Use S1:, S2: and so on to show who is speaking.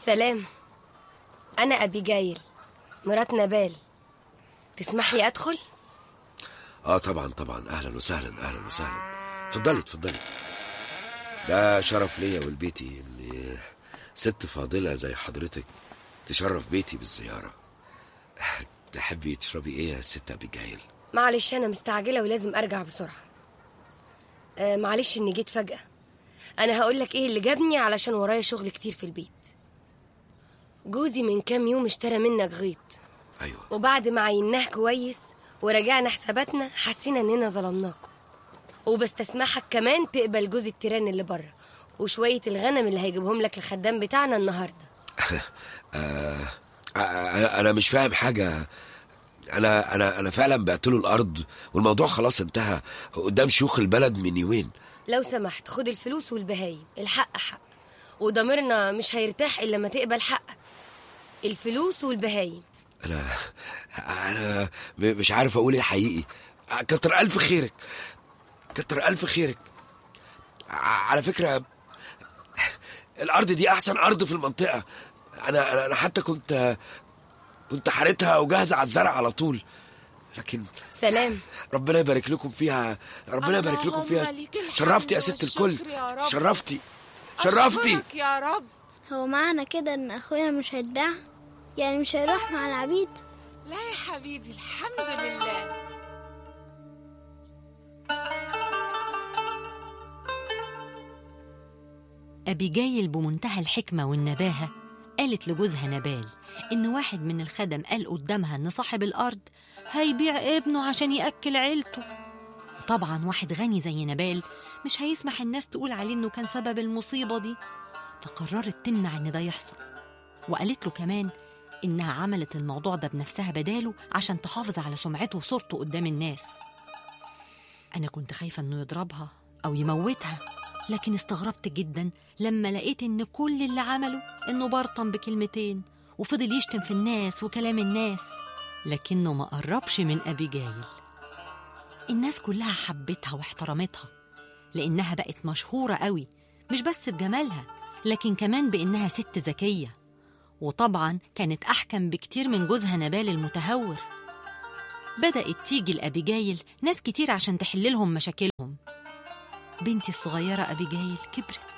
S1: سلام أنا أبيجايل مرات نبال تسمح لي أدخل؟
S2: اه طبعا طبعا اهلا وسهلا اهلا وسهلا اتفضلي اتفضلي ده شرف ليا ولبيتي ان ست فاضله زي حضرتك تشرف بيتي بالزياره تحبي تشربي ايه يا ست ابيجايل
S1: معلش أنا مستعجلة ولازم أرجع بسرعة آه معلش إني جيت فجأة أنا هقولك إيه اللي جابني علشان ورايا شغل كتير في البيت جوزي من كام يوم اشترى منك غيط
S2: ايوه
S1: وبعد ما عيناه كويس وراجعنا حساباتنا حسينا اننا ظلمناكم وبستسمحك كمان تقبل جوز التيران اللي بره وشوية الغنم اللي هيجيبهم لك الخدام بتاعنا النهاردة
S2: آه آه، انا مش فاهم حاجه انا انا انا فعلا بعت له الارض والموضوع خلاص انتهى قدام شيوخ البلد من يومين
S1: لو سمحت خد الفلوس والبهايم الحق حق وضميرنا مش هيرتاح إلا لما تقبل حقك الفلوس والبهايم
S2: انا انا م- مش عارف اقول ايه حقيقي كتر الف خيرك كتر الف خيرك ع- على فكره الارض دي احسن ارض في المنطقه انا انا أنا حتى كنت كنت حارتها وجاهزه على الزرع على طول لكن
S1: سلام
S2: ربنا يبارك لكم فيها ربنا يبارك لكم
S3: اللهم
S2: فيها
S3: ليك الحمد
S2: شرفتي يا ست الكل
S3: والشكر يا رب.
S2: شرفتي شرفتي
S3: أشكرك يا رب
S4: هو معنى كده ان اخويا مش هيتباع يعني مش هيروح مع العبيد
S3: لا يا حبيبي الحمد لله
S5: أبيجايل بمنتهى الحكمة والنباهة قالت لجوزها نبال إن واحد من الخدم قال قدامها إن صاحب الأرض هيبيع ابنه عشان يأكل عيلته وطبعا واحد غني زي نبال مش هيسمح الناس تقول عليه إنه كان سبب المصيبة دي فقررت تمنع إن ده يحصل وقالت له كمان إنها عملت الموضوع ده بنفسها بداله عشان تحافظ على سمعته وصورته قدام الناس أنا كنت خايفة إنه يضربها أو يموتها لكن استغربت جدا لما لقيت إن كل اللي عمله إنه برطم بكلمتين وفضل يشتم في الناس وكلام الناس لكنه ما قربش من أبيجايل الناس كلها حبتها واحترمتها لأنها بقت مشهورة قوي مش بس بجمالها لكن كمان بإنها ست ذكية وطبعا كانت أحكم بكتير من جوزها نبال المتهور بدأت تيجي لأبيجايل ناس كتير عشان تحللهم مشاكلهم بنتي الصغيرة أبيجايل كبرت